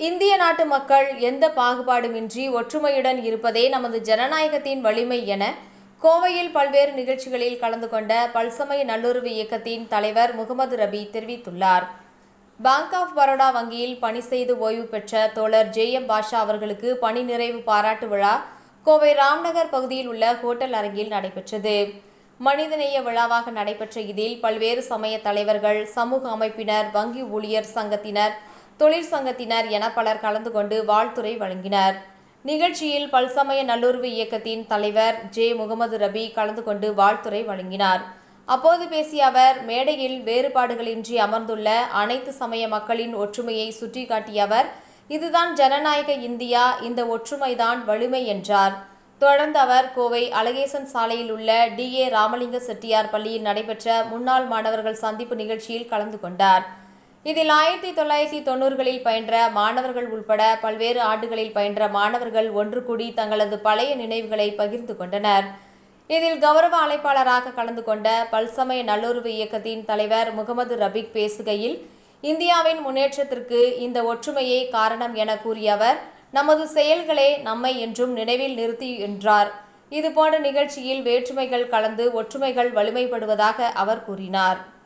இந்திய நாட்டு மக்கள் எந்த பாகுபாடுமின்றி ஒற்றுமையுடன் இருப்பதே நமது ஜனநாயகத்தின் வலிமை என கோவையில் பல்வேறு நிகழ்ச்சிகளில் கலந்து கொண்ட பல்சமய நல்லுறவு இயக்கத்தின் தலைவர் முகமது ரபி தெரிவித்துள்ளார் பேங்க் ஆஃப் பரோடா வங்கியில் பணி செய்து ஓய்வு பெற்ற தோழர் ஜே எம் பாஷா அவர்களுக்கு பணி நிறைவு பாராட்டு விழா கோவை ராம்நகர் பகுதியில் உள்ள ஹோட்டல் அரங்கில் நடைபெற்றது மனிதநேய விழாவாக நடைபெற்ற இதில் பல்வேறு சமய தலைவர்கள் சமூக அமைப்பினர் வங்கி ஊழியர் சங்கத்தினர் தொழிற்சங்கத்தினர் என பலர் கலந்து கொண்டு வாழ்த்துரை வழங்கினர் நிகழ்ச்சியில் பல்சமய நல்லுறவு இயக்கத்தின் தலைவர் ஜே முகமது ரபி கலந்து கொண்டு வாழ்த்துரை வழங்கினார் அப்போது பேசிய அவர் மேடையில் வேறுபாடுகளின்றி அமர்ந்துள்ள அனைத்து சமய மக்களின் ஒற்றுமையை சுட்டிக்காட்டிய அவர் இதுதான் ஜனநாயக இந்தியா இந்த ஒற்றுமைதான் வலிமை என்றார் தொடர்ந்து அவர் கோவை அழகேசன் சாலையில் உள்ள டி ஏ ராமலிங்க செட்டியார் பள்ளியில் நடைபெற்ற முன்னாள் மாணவர்கள் சந்திப்பு நிகழ்ச்சியில் கலந்து கொண்டார் இதில் ஆயிரத்தி தொள்ளாயிரத்தி தொண்ணூறுகளில் பயின்ற மாணவர்கள் உள்பட பல்வேறு ஆண்டுகளில் பயின்ற மாணவர்கள் ஒன்று கூடி தங்களது பழைய நினைவுகளை பகிர்ந்து கொண்டனர் இதில் கௌரவ அழைப்பாளராக கலந்து கொண்ட பல்சமய நல்லுறவு இயக்கத்தின் தலைவர் முகமது ரபிக் பேசுகையில் இந்தியாவின் முன்னேற்றத்திற்கு இந்த ஒற்றுமையே காரணம் என கூறிய அவர் நமது செயல்களே நம்மை என்றும் நினைவில் நிறுத்தி என்றார் இதுபோன்ற நிகழ்ச்சியில் வேற்றுமைகள் கலந்து ஒற்றுமைகள் வலிமைப்படுவதாக அவர் கூறினார்